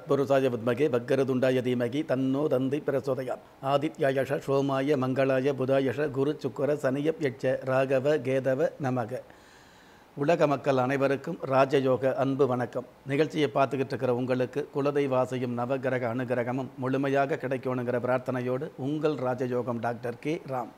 தத்புருஷாய வித்மகே வக்கரதுண்டாய தீமகி தன்னோ தந்தி பிரசோதயாத் ஆதித்யாயஷ சோமாய மங்களாய புதாயஷ குரு சுக்கர சனியப் யட்ச ராகவ கேதவ நமக உலக மக்கள் அனைவருக்கும் ராஜயோக அன்பு வணக்கம் நிகழ்ச்சியை பார்த்துக்கிட்டு இருக்கிற உங்களுக்கு குலதெய்வாசையும் நவகிரக அனுகிரகமும் முழுமையாக கிடைக்கணுங்கிற பிரார்த்தனையோடு உங்கள் ராஜயோகம் டாக்டர் கே ராம்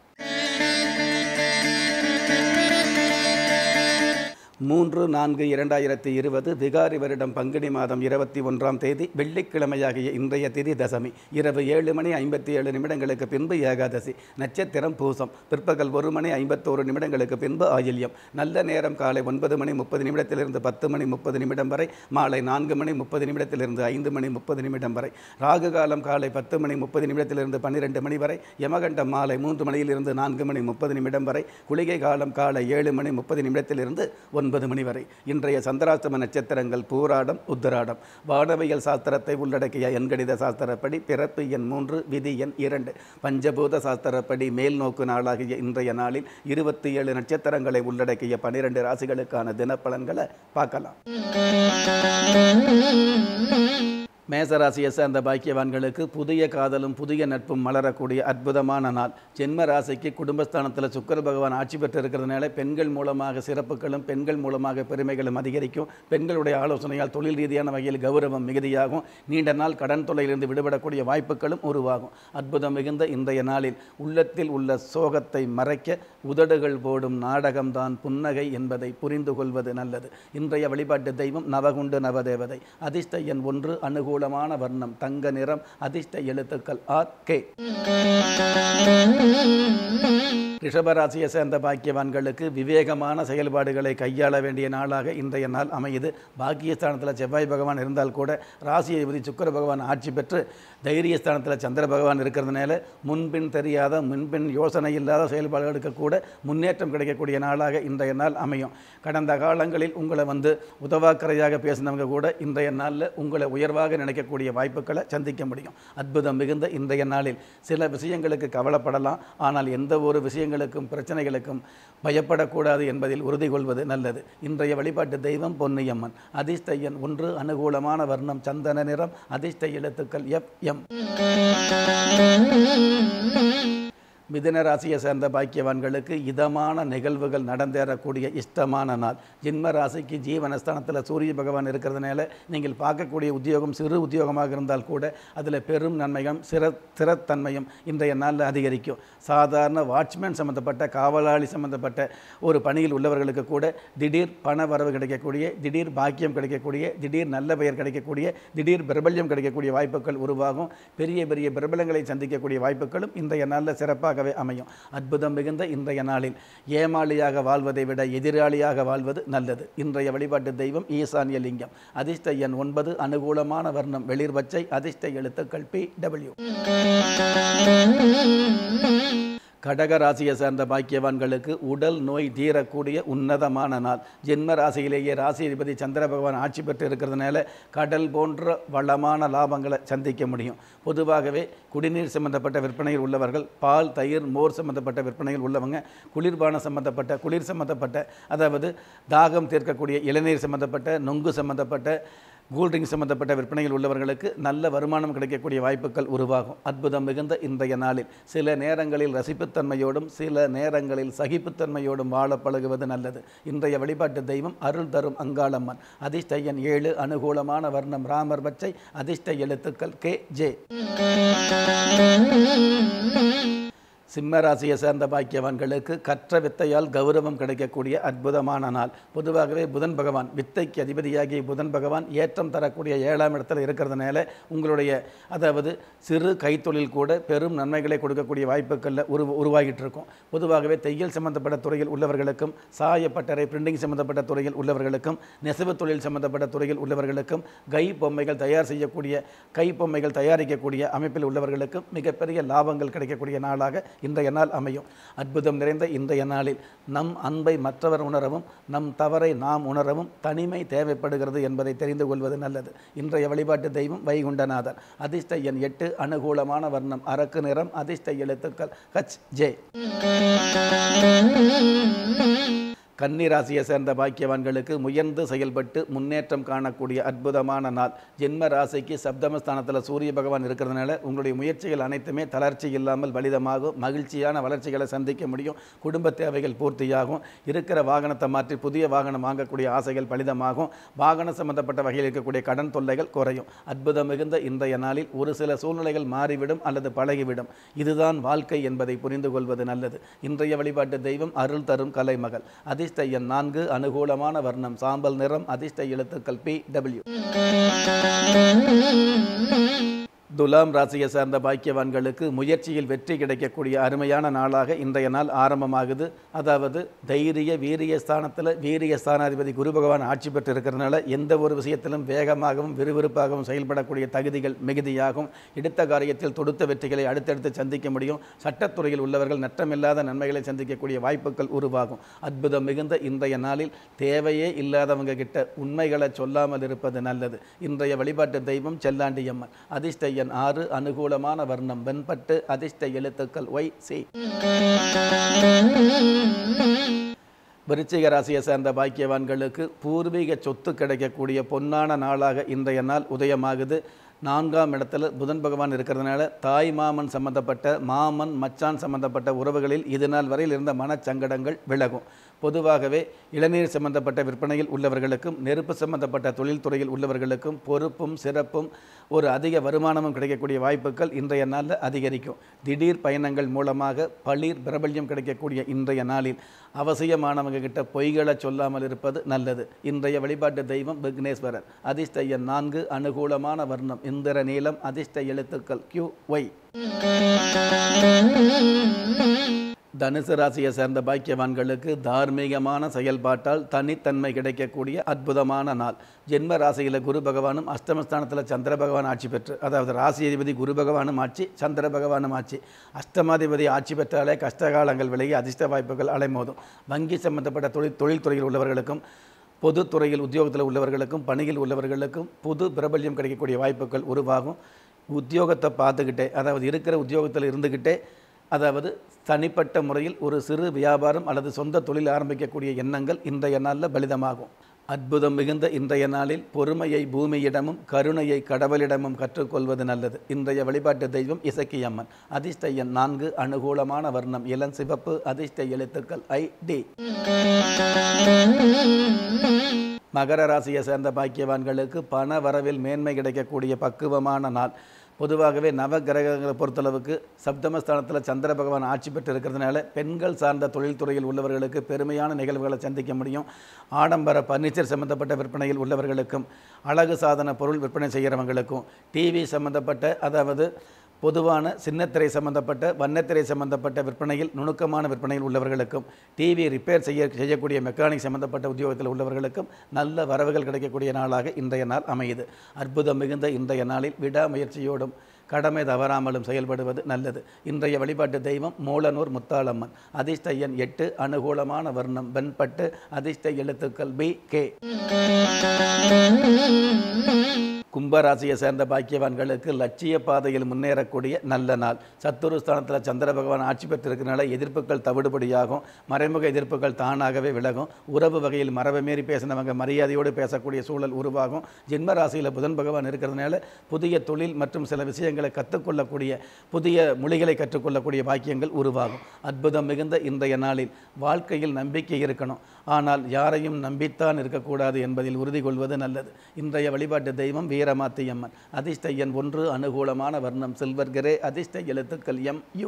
மூன்று நான்கு இரண்டாயிரத்தி இருபது விகாரி வருடம் பங்குனி மாதம் இருபத்தி ஒன்றாம் தேதி வெள்ளிக்கிழமையாகிய இன்றைய திதி தசமி இரவு ஏழு மணி ஐம்பத்தி ஏழு நிமிடங்களுக்கு பின்பு ஏகாதசி நட்சத்திரம் பூசம் பிற்பகல் ஒரு மணி ஐம்பத்தோரு நிமிடங்களுக்கு பின்பு ஆயில்யம் நல்ல நேரம் காலை ஒன்பது மணி முப்பது நிமிடத்திலிருந்து பத்து மணி முப்பது நிமிடம் வரை மாலை நான்கு மணி முப்பது நிமிடத்திலிருந்து ஐந்து மணி முப்பது நிமிடம் வரை ராகு காலம் காலை பத்து மணி முப்பது நிமிடத்திலிருந்து பன்னிரெண்டு மணி வரை யமகண்டம் மாலை மூன்று மணியிலிருந்து நான்கு மணி முப்பது நிமிடம் வரை குளிகை காலம் காலை ஏழு மணி முப்பது நிமிடத்திலிருந்து ஒன்பது மணி வரை இன்றைய சந்திராஷ்டம நட்சத்திரங்கள் பூராடம் உத்தராடம் வானவியல் சாஸ்திரத்தை உள்ளடக்கிய எண்கணித சாஸ்திரப்படி பிறப்பு எண் மூன்று விதி எண் இரண்டு பஞ்சபூத சாஸ்திரப்படி மேல் நோக்கு நாளாகிய இன்றைய நாளில் இருபத்தி ஏழு நட்சத்திரங்களை உள்ளடக்கிய பனிரெண்டு ராசிகளுக்கான தினப்பலன்களை பார்க்கலாம் மேசராசியை சேர்ந்த பாக்கியவான்களுக்கு புதிய காதலும் புதிய நட்பும் மலரக்கூடிய அற்புதமான நாள் ஜென்ம ராசிக்கு குடும்பஸ்தானத்தில் சுக்கர பகவான் ஆட்சி பெற்று இருக்கிறதுனால பெண்கள் மூலமாக சிறப்புகளும் பெண்கள் மூலமாக பெருமைகளும் அதிகரிக்கும் பெண்களுடைய ஆலோசனையால் தொழில் ரீதியான வகையில் கௌரவம் மிகுதியாகும் நீண்ட நாள் கடன் தொல்லையிலிருந்து விடுபடக்கூடிய வாய்ப்புகளும் உருவாகும் அற்புதம் மிகுந்த இன்றைய நாளில் உள்ளத்தில் உள்ள சோகத்தை மறைக்க உதடுகள் போடும் நாடகம்தான் புன்னகை என்பதை புரிந்து கொள்வது நல்லது இன்றைய வழிபாட்டு தெய்வம் நவகுண்டு நவதேவதை அதிர்ஷ்ட எண் ஒன்று அனுகூலமான வர்ணம் தங்க நிறம் அதிர்ஷ்ட எழுத்துக்கள் ஆர் கே ரிஷபராசியை சேர்ந்த பாக்கியவான்களுக்கு விவேகமான செயல்பாடுகளை கையாள வேண்டிய நாளாக இன்றைய நாள் அமையுது பாக்கியஸ்தானத்தில் செவ்வாய் பகவான் இருந்தால் கூட ராசி அதிபதி சுக்கர பகவான் ஆட்சி பெற்று தைரியஸ்தானத்தில் சந்திர பகவான் இருக்கிறதுனால முன்பின் தெரியாத முன்பின் யோசனை இல்லாத செயல்பாடுகளுக்கு கூட முன்னேற்றம் கிடைக்கக்கூடிய நாளாக இன்றைய நாள் அமையும் கடந்த காலங்களில் உங்களை வந்து உதவாக்கரையாக பேசினவங்க கூட இன்றைய நாளில் உங்களை உயர்வாக நினைக்கக்கூடிய வாய்ப்புகளை சந்திக்க முடியும் அற்புதம் மிகுந்த இன்றைய நாளில் சில விஷயங்களுக்கு கவலைப்படலாம் ஆனால் எந்த ஒரு விஷயங்களுக்கும் பிரச்சனைகளுக்கும் பயப்படக்கூடாது என்பதில் உறுதி கொள்வது நல்லது இன்றைய வழிபாட்டு தெய்வம் பொன்னியம்மன் அதிர்ஷ்ட எண் ஒன்று அனுகூலமான வர்ணம் சந்தன நிறம் அதிர்ஷ்ட எழுத்துக்கள் எஃப் எம் மிதுன ராசியை சேர்ந்த பாக்கியவான்களுக்கு இதமான நிகழ்வுகள் நடந்தேறக்கூடிய இஷ்டமான நாள் ஜென்ம ராசிக்கு ஜீவனஸ்தானத்தில் சூரிய பகவான் இருக்கிறதுனால நீங்கள் பார்க்கக்கூடிய உத்தியோகம் சிறு உத்தியோகமாக இருந்தால் கூட அதில் பெரும் நன்மையும் சிற ஸ்திரத்தன்மையும் இன்றைய நாளில் அதிகரிக்கும் சாதாரண வாட்ச்மேன் சம்மந்தப்பட்ட காவலாளி சம்மந்தப்பட்ட ஒரு பணியில் உள்ளவர்களுக்கு கூட திடீர் பண வரவு கிடைக்கக்கூடிய திடீர் பாக்கியம் கிடைக்கக்கூடிய திடீர் நல்ல பெயர் கிடைக்கக்கூடிய திடீர் பிரபல்யம் கிடைக்கக்கூடிய வாய்ப்புகள் உருவாகும் பெரிய பெரிய பிரபலங்களை சந்திக்கக்கூடிய வாய்ப்புகளும் இன்றைய நாளில் சிறப்பாக சிறப்பாகவே அமையும் அற்புதம் மிகுந்த இன்றைய நாளில் ஏமாளியாக வாழ்வதை விட எதிராளியாக வாழ்வது நல்லது இன்றைய வழிபாட்டு தெய்வம் ஈசான்ய லிங்கம் அதிர்ஷ்ட எண் ஒன்பது அனுகூலமான வர்ணம் வெளிர் பச்சை அதிர்ஷ்ட எழுத்துக்கள் பி டபிள்யூ கடக ராசியை சேர்ந்த பாக்கியவான்களுக்கு உடல் நோய் தீரக்கூடிய உன்னதமான நாள் ஜென்ம ராசியிலேயே ராசி அதிபதி சந்திர பகவான் ஆட்சி பெற்று இருக்கிறதுனால கடல் போன்ற வளமான லாபங்களை சந்திக்க முடியும் பொதுவாகவே குடிநீர் சம்பந்தப்பட்ட விற்பனையில் உள்ளவர்கள் பால் தயிர் மோர் சம்பந்தப்பட்ட விற்பனையில் உள்ளவங்க குளிர்பானம் சம்பந்தப்பட்ட குளிர் சம்பந்தப்பட்ட அதாவது தாகம் தீர்க்கக்கூடிய இளநீர் சம்பந்தப்பட்ட நொங்கு சம்பந்தப்பட்ட கூல்ட்ரிங்க் சம்பந்தப்பட்ட விற்பனையில் உள்ளவர்களுக்கு நல்ல வருமானம் கிடைக்கக்கூடிய வாய்ப்புகள் உருவாகும் அற்புதம் மிகுந்த இன்றைய நாளில் சில நேரங்களில் ரசிப்புத்தன்மையோடும் சில நேரங்களில் சகிப்புத்தன்மையோடும் வாழ பழகுவது நல்லது இன்றைய வழிபாட்டு தெய்வம் அருள் தரும் அங்காளம்மன் அதிர்ஷ்ட எண் ஏழு அனுகூலமான வர்ணம் ராமர் பச்சை அதிர்ஷ்ட எழுத்துக்கள் கே ஜே சிம்ம ராசியை சேர்ந்த பாக்கியவான்களுக்கு கற்ற வித்தையால் கௌரவம் கிடைக்கக்கூடிய அற்புதமான நாள் பொதுவாகவே புதன் பகவான் வித்தைக்கு அதிபதியாகிய புதன் பகவான் ஏற்றம் தரக்கூடிய ஏழாம் இடத்துல இருக்கிறதுனால உங்களுடைய அதாவது சிறு கைத்தொழில் கூட பெரும் நன்மைகளை கொடுக்கக்கூடிய வாய்ப்புகளில் உரு உருவாகிட்டு இருக்கும் பொதுவாகவே தையல் சம்பந்தப்பட்ட துறையில் உள்ளவர்களுக்கும் சாயப்பட்டறை பிரிண்டிங் சம்பந்தப்பட்ட துறையில் உள்ளவர்களுக்கும் நெசவு தொழில் சம்பந்தப்பட்ட துறையில் உள்ளவர்களுக்கும் கை பொம்மைகள் தயார் செய்யக்கூடிய கை பொம்மைகள் தயாரிக்கக்கூடிய அமைப்பில் உள்ளவர்களுக்கும் மிகப்பெரிய லாபங்கள் கிடைக்கக்கூடிய நாளாக இன்றைய நாள் அமையும் அற்புதம் நிறைந்த இன்றைய நாளில் நம் அன்பை மற்றவர் உணரவும் நம் தவறை நாம் உணரவும் தனிமை தேவைப்படுகிறது என்பதை தெரிந்து கொள்வது நல்லது இன்றைய வழிபாட்டு தெய்வம் வைகுண்டநாதர் அதிர்ஷ்ட எண் எட்டு அனுகூலமான வர்ணம் அரக்கு நிறம் அதிர்ஷ்ட எழுத்துக்கள் ஹச் ஜே கன்னி ராசியை சேர்ந்த பாக்கியவான்களுக்கு முயன்று செயல்பட்டு முன்னேற்றம் காணக்கூடிய அற்புதமான நாள் ஜென்ம ராசிக்கு சப்தமஸ்தானத்தில் சூரிய பகவான் இருக்கிறதுனால உங்களுடைய முயற்சிகள் அனைத்துமே தளர்ச்சி இல்லாமல் பலிதமாகும் மகிழ்ச்சியான வளர்ச்சிகளை சந்திக்க முடியும் குடும்ப தேவைகள் பூர்த்தியாகும் இருக்கிற வாகனத்தை மாற்றி புதிய வாகனம் வாங்கக்கூடிய ஆசைகள் பலிதமாகும் வாகனம் சம்பந்தப்பட்ட வகையில் இருக்கக்கூடிய கடன் தொல்லைகள் குறையும் அற்புதம் மிகுந்த இன்றைய நாளில் ஒரு சில சூழ்நிலைகள் மாறிவிடும் அல்லது பழகிவிடும் இதுதான் வாழ்க்கை என்பதை புரிந்து கொள்வது நல்லது இன்றைய வழிபாட்டு தெய்வம் அருள் தரும் கலைமகள் அதிர்ஷ்ட எண் நான்கு அனுகூலமான வர்ணம் சாம்பல் நிறம் அதிர்ஷ்ட எழுத்துக்கள் பி டபிள்யூ துலாம் ராசியை சார்ந்த பாக்கியவான்களுக்கு முயற்சியில் வெற்றி கிடைக்கக்கூடிய அருமையான நாளாக இன்றைய நாள் ஆரம்பமாகுது அதாவது தைரிய வீரிய ஸ்தானத்தில் வீரிய ஸ்தானாதிபதி குரு பகவான் ஆட்சி பெற்று இருக்கிறதுனால எந்த ஒரு விஷயத்திலும் வேகமாகவும் விறுவிறுப்பாகவும் செயல்படக்கூடிய தகுதிகள் மிகுதியாகும் எடுத்த காரியத்தில் தொடுத்த வெற்றிகளை அடுத்தடுத்து சந்திக்க முடியும் சட்டத்துறையில் உள்ளவர்கள் நட்டமில்லாத நன்மைகளை சந்திக்கக்கூடிய வாய்ப்புகள் உருவாகும் அற்புதம் மிகுந்த இன்றைய நாளில் தேவையே இல்லாதவங்க கிட்ட உண்மைகளை சொல்லாமல் இருப்பது நல்லது இன்றைய வழிபாட்டு தெய்வம் செல்லாண்டியம்மன் அதிர்ஷ்ட எண் ஆறு அனுகூலமான வர்ணம் வெண்பட்டு அதிர்ஷ்ட எழுத்துக்கள் ஒய் சி விருச்சிக ராசியை சேர்ந்த பாக்கியவான்களுக்கு பூர்வீக சொத்து கிடைக்கக்கூடிய பொன்னான நாளாக இன்றைய நாள் உதயமாகுது நான்காம் இடத்துல புதன் பகவான் இருக்கிறதுனால தாய் மாமன் சம்பந்தப்பட்ட மாமன் மச்சான் சம்பந்தப்பட்ட உறவுகளில் இது நாள் வரையில் இருந்த மனச்சங்கடங்கள் விலகும் பொதுவாகவே இளநீர் சம்பந்தப்பட்ட விற்பனையில் உள்ளவர்களுக்கும் நெருப்பு சம்பந்தப்பட்ட தொழில்துறையில் உள்ளவர்களுக்கும் பொறுப்பும் சிறப்பும் ஒரு அதிக வருமானமும் கிடைக்கக்கூடிய வாய்ப்புகள் இன்றைய நாளில் அதிகரிக்கும் திடீர் பயணங்கள் மூலமாக பளிர் பிரபல்யம் கிடைக்கக்கூடிய இன்றைய நாளில் அவசியமானவங்க கிட்ட பொய்களை சொல்லாமல் இருப்பது நல்லது இன்றைய வழிபாட்டு தெய்வம் விக்னேஸ்வரர் அதிர்ஷ்ட எண் நான்கு அனுகூலமான வர்ணம் இந்திர நீளம் அதிர்ஷ்ட எழுத்துக்கள் கியூ ஒய் தனுசு ராசியை சேர்ந்த பாக்கியவான்களுக்கு தார்மீகமான செயல்பாட்டால் தனித்தன்மை கிடைக்கக்கூடிய அற்புதமான நாள் ஜென்ம ராசியில் குரு பகவானும் அஷ்டமஸ்தானத்தில் சந்திர பகவான் ஆட்சி பெற்று அதாவது ராசி அதிபதி குரு பகவானும் ஆட்சி சந்திர பகவானும் ஆட்சி அஷ்டமாதிபதி ஆட்சி பெற்றாலே கஷ்டகாலங்கள் விலகி அதிர்ஷ்ட வாய்ப்புகள் அலைமோதும் வங்கி சம்பந்தப்பட்ட தொழில் தொழில்துறையில் உள்ளவர்களுக்கும் பொதுத்துறையில் உத்தியோகத்தில் உள்ளவர்களுக்கும் பணியில் உள்ளவர்களுக்கும் புது பிரபல்யம் கிடைக்கக்கூடிய வாய்ப்புகள் உருவாகும் உத்தியோகத்தை பார்த்துக்கிட்டே அதாவது இருக்கிற உத்தியோகத்தில் இருந்துக்கிட்டே அதாவது தனிப்பட்ட முறையில் ஒரு சிறு வியாபாரம் அல்லது சொந்த தொழில் ஆரம்பிக்கக்கூடிய எண்ணங்கள் இன்றைய நாளில் பலிதமாகும் அற்புதம் மிகுந்த இன்றைய நாளில் பொறுமையை பூமியிடமும் கருணையை கடவுளிடமும் கற்றுக்கொள்வது நல்லது இன்றைய வழிபாட்டு தெய்வம் இசக்கியம்மன் அதிர்ஷ்ட எண் நான்கு அனுகூலமான வர்ணம் இளம் சிவப்பு அதிர்ஷ்ட எழுத்துக்கள் ஐ டி மகர ராசியை சேர்ந்த பாக்கியவான்களுக்கு பண வரவில் மேன்மை கிடைக்கக்கூடிய பக்குவமான நாள் பொதுவாகவே நவ கிரகங்களை பொறுத்தளவுக்கு சப்தமஸ்தானத்தில் சந்திர பகவான் ஆட்சி பெற்று இருக்கிறதுனால பெண்கள் சார்ந்த தொழில்துறையில் உள்ளவர்களுக்கு பெருமையான நிகழ்வுகளை சந்திக்க முடியும் ஆடம்பர பர்னிச்சர் சம்பந்தப்பட்ட விற்பனையில் உள்ளவர்களுக்கும் அழகு சாதன பொருள் விற்பனை செய்கிறவங்களுக்கும் டிவி சம்பந்தப்பட்ட அதாவது பொதுவான சின்னத்திரை சம்பந்தப்பட்ட வண்ணத்திரை சம்பந்தப்பட்ட விற்பனையில் நுணுக்கமான விற்பனையில் உள்ளவர்களுக்கும் டிவி ரிப்பேர் செய்ய செய்யக்கூடிய மெக்கானிக் சம்பந்தப்பட்ட உத்தியோகத்தில் உள்ளவர்களுக்கும் நல்ல வரவுகள் கிடைக்கக்கூடிய நாளாக இன்றைய நாள் அமையுது அற்புதம் மிகுந்த இன்றைய நாளில் விடாமுயற்சியோடும் கடமை தவறாமலும் செயல்படுவது நல்லது இன்றைய வழிபாட்டு தெய்வம் மூலனூர் முத்தாளம்மன் அதிர்ஷ்ட எண் எட்டு அனுகூலமான வர்ணம் வெண்பட்டு அதிர்ஷ்ட எழுத்துக்கள் பி கே கும்பராசியை சேர்ந்த பாக்கியவான்களுக்கு லட்சிய பாதையில் முன்னேறக்கூடிய நல்ல நாள் சத்துரு ஸ்தானத்தில் சந்திர பகவான் ஆட்சி பெற்றிருக்கிறனால எதிர்ப்புகள் தவிடுபடியாகும் மறைமுக எதிர்ப்புகள் தானாகவே விலகும் உறவு வகையில் மரபை மீறி பேசினவங்க மரியாதையோடு பேசக்கூடிய சூழல் உருவாகும் ஜென்ம ராசியில் புதன் பகவான் இருக்கிறதுனால புதிய தொழில் மற்றும் சில விஷயங்களை கற்றுக்கொள்ளக்கூடிய புதிய மொழிகளை கற்றுக்கொள்ளக்கூடிய பாக்கியங்கள் உருவாகும் அற்புதம் மிகுந்த இன்றைய நாளில் வாழ்க்கையில் நம்பிக்கை இருக்கணும் ஆனால் யாரையும் நம்பித்தான் இருக்கக்கூடாது என்பதில் உறுதி கொள்வது நல்லது இன்றைய வழிபாட்டு தெய்வம் வீரமாத்தியம்மன் அதிர்ஷ்ட எண் ஒன்று அனுகூலமான வர்ணம் சில்வர் கிரே அதிர்ஷ்ட எழுத்துக்கள் எம் யு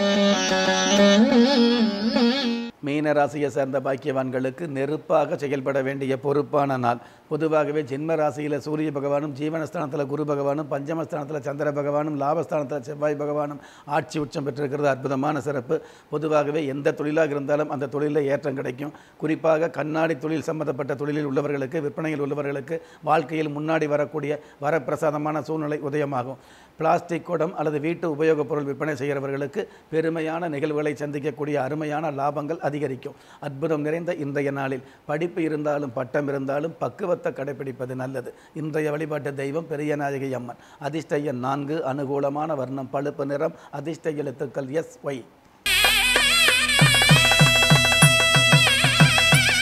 மீன ராசியை சேர்ந்த பாக்கியவான்களுக்கு நெருப்பாக செயல்பட வேண்டிய பொறுப்பான நாள் பொதுவாகவே ஜென்ம ராசியில் சூரிய பகவானும் ஜீவனஸ்தானத்தில் குரு பகவானும் பஞ்சமஸ்தானத்தில் சந்திர பகவானும் லாபஸ்தானத்தில் செவ்வாய் பகவானும் ஆட்சி உச்சம் பெற்றிருக்கிறது அற்புதமான சிறப்பு பொதுவாகவே எந்த தொழிலாக இருந்தாலும் அந்த தொழிலில் ஏற்றம் கிடைக்கும் குறிப்பாக கண்ணாடி தொழில் சம்பந்தப்பட்ட தொழிலில் உள்ளவர்களுக்கு விற்பனையில் உள்ளவர்களுக்கு வாழ்க்கையில் முன்னாடி வரக்கூடிய வரப்பிரசாதமான சூழ்நிலை உதயமாகும் பிளாஸ்டிக் குடம் அல்லது வீட்டு உபயோகப் பொருள் விற்பனை செய்கிறவர்களுக்கு பெருமையான நிகழ்வுகளை சந்திக்கக்கூடிய அருமையான லாபங்கள் அதிகரிக்கும் அற்புதம் நிறைந்த இன்றைய நாளில் படிப்பு இருந்தாலும் பட்டம் இருந்தாலும் பக்குவத்தை கடைபிடிப்பது நல்லது இன்றைய வழிபாட்டு தெய்வம் பெரிய நாயகி அம்மன் அதிர்ஷ்ட எண் நான்கு அனுகூலமான வர்ணம் பழுப்பு நிறம் அதிர்ஷ்ட எழுத்துக்கள் எஸ் ஒய்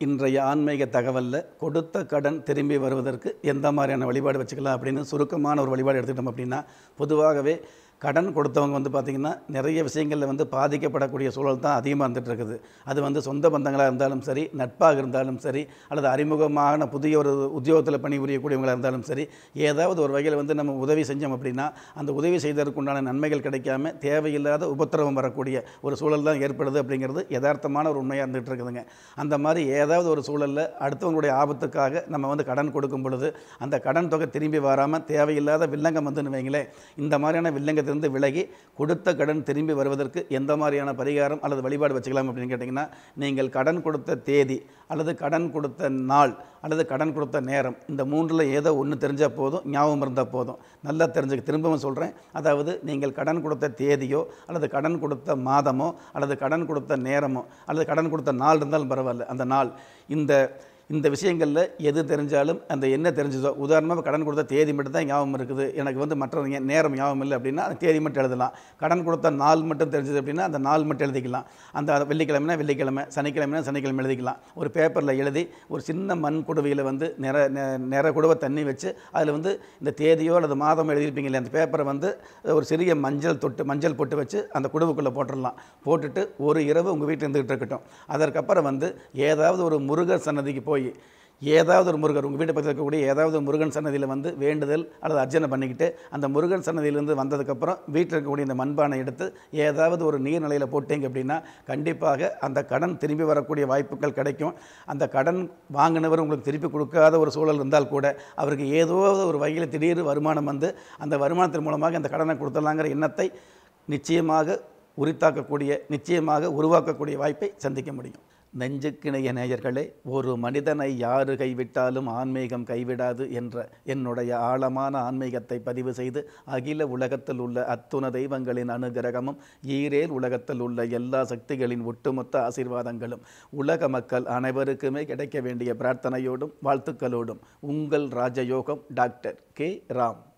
இன்றைய ஆன்மீக தகவலில் கொடுத்த கடன் திரும்பி வருவதற்கு எந்த மாதிரியான வழிபாடு வச்சுக்கலாம் அப்படின்னு சுருக்கமான ஒரு வழிபாடு எடுத்துக்கிட்டோம் அப்படின்னா பொதுவாகவே கடன் கொடுத்தவங்க வந்து பார்த்திங்கன்னா நிறைய விஷயங்களில் வந்து பாதிக்கப்படக்கூடிய சூழல் தான் அதிகமாக இருந்துட்டு இருக்குது அது வந்து சொந்த பந்தங்களாக இருந்தாலும் சரி நட்பாக இருந்தாலும் சரி அல்லது அறிமுகமான புதிய ஒரு உத்தியோகத்தில் பணிபுரியக்கூடியவங்களாக இருந்தாலும் சரி ஏதாவது ஒரு வகையில் வந்து நம்ம உதவி செஞ்சோம் அப்படின்னா அந்த உதவி செய்ததற்குண்டான நன்மைகள் கிடைக்காம தேவையில்லாத உபத்திரவம் வரக்கூடிய ஒரு சூழல் தான் ஏற்படுது அப்படிங்கிறது யதார்த்தமான ஒரு உண்மையாக இருந்துகிட்டு இருக்குதுங்க அந்த மாதிரி ஏதாவது ஒரு சூழலில் அடுத்தவங்களுடைய ஆபத்துக்காக நம்ம வந்து கடன் கொடுக்கும் பொழுது அந்த கடன் தொகை திரும்பி வராமல் தேவையில்லாத வில்லங்கம் வந்துன்னு வைங்களேன் இந்த மாதிரியான வில்லங்கத்திலிருந்து விலகி கொடுத்த கடன் திரும்பி வருவதற்கு எந்த மாதிரியான பரிகாரம் அல்லது வழிபாடு வச்சுக்கலாம் அப்படின்னு கேட்டிங்கன்னா நீங்கள் கடன் கொடுத்த தேதி அல்லது கடன் கொடுத்த நாள் அல்லது கடன் கொடுத்த நேரம் இந்த மூன்றில் ஏதோ ஒன்று தெரிஞ்சால் போதும் ஞாபகம் இருந்தால் போதும் நல்லா தெரிஞ்சுக்க திரும்பவும் சொல்கிறேன் அதாவது நீங்கள் கடன் கொடுத்த தேதியோ அல்லது கடன் கொடுத்த மாதமோ அல்லது கடன் கொடுத்த நேரமோ அல்லது கடன் கொடுத்த நாள் இருந்தாலும் பரவாயில்ல அந்த நாள் இந்த இந்த விஷயங்களில் எது தெரிஞ்சாலும் அந்த என்ன தெரிஞ்சதோ உதாரணமாக கடன் கொடுத்த தேதி மட்டும் தான் ஞாபகம் இருக்குது எனக்கு வந்து மற்ற நே- நேரம் ஞாபகம் இல்லை அப்படின்னா அந்த தேதி மட்டும் எழுதலாம் கடன் கொடுத்த நாள் மட்டும் தெரிஞ்சது அப்படின்னா அந்த நாள் மட்டும் எழுதிக்கலாம் அந்த வெள்ளிக்கிழமைனா வெள்ளிக்கிழமை சனிக்கிழமைனா சனிக்கிழமை எழுதிக்கலாம் ஒரு பேப்பரில் எழுதி ஒரு சின்ன மண் குடுவையில் வந்து நிற நெ- நிற குடுவை தண்ணி வச்சு அதில் வந்து இந்த தேதியோ அல்லது மாதமோ எழுதியிருப்பீங்க இல்லையா அந்த பேப்பரை வந்து ஒரு சிறிய மஞ்சள் தொட்டு மஞ்சள் பொட்டு வச்சு அந்த குடுவுக்குள்ளே போட்டுடலாம் போட்டுட்டு ஒரு இரவு உங்கள் வீட்டில் இருந்துகிட்டு இருக்கட்டும் அதற்கப்புறம் வந்து ஏதாவது ஒரு முருகர் சன்னதிக்கு போய் ஏதாவது ஒரு முருகர் உங்கள் வீட்டு பக்கத்தில் இருக்கக்கூடிய ஏதாவது ஒரு முருகன் சன்னதியில் வந்து வேண்டுதல் அல்லது அர்ச்சனை பண்ணிக்கிட்டு அந்த முருகன் சன்னதியிலேருந்து வந்ததுக்கப்புறம் வீட்டில் இருக்கக்கூடிய இந்த மண்பானை எடுத்து ஏதாவது ஒரு நீர்நிலையில் போட்டீங்க அப்படின்னா கண்டிப்பாக அந்த கடன் திரும்பி வரக்கூடிய வாய்ப்புகள் கிடைக்கும் அந்த கடன் வாங்கினவர் உங்களுக்கு திருப்பி கொடுக்காத ஒரு சூழல் இருந்தால் கூட அவருக்கு ஏதோ ஒரு வகையில் திடீர் வருமானம் வந்து அந்த வருமானத்தின் மூலமாக அந்த கடனை கொடுத்துடலாங்கிற எண்ணத்தை நிச்சயமாக உரித்தாக்கக்கூடிய நிச்சயமாக உருவாக்கக்கூடிய வாய்ப்பை சந்திக்க முடியும் நெஞ்சுக்கிணைய நேயர்களே ஒரு மனிதனை யாரு கைவிட்டாலும் ஆன்மீகம் கைவிடாது என்ற என்னுடைய ஆழமான ஆன்மீகத்தை பதிவு செய்து அகில உலகத்தில் உள்ள அத்துண தெய்வங்களின் அனுகிரகமும் ஈரேல் உலகத்தில் உள்ள எல்லா சக்திகளின் ஒட்டுமொத்த ஆசீர்வாதங்களும் உலக மக்கள் அனைவருக்குமே கிடைக்க வேண்டிய பிரார்த்தனையோடும் வாழ்த்துக்களோடும் உங்கள் ராஜயோகம் டாக்டர் கே ராம்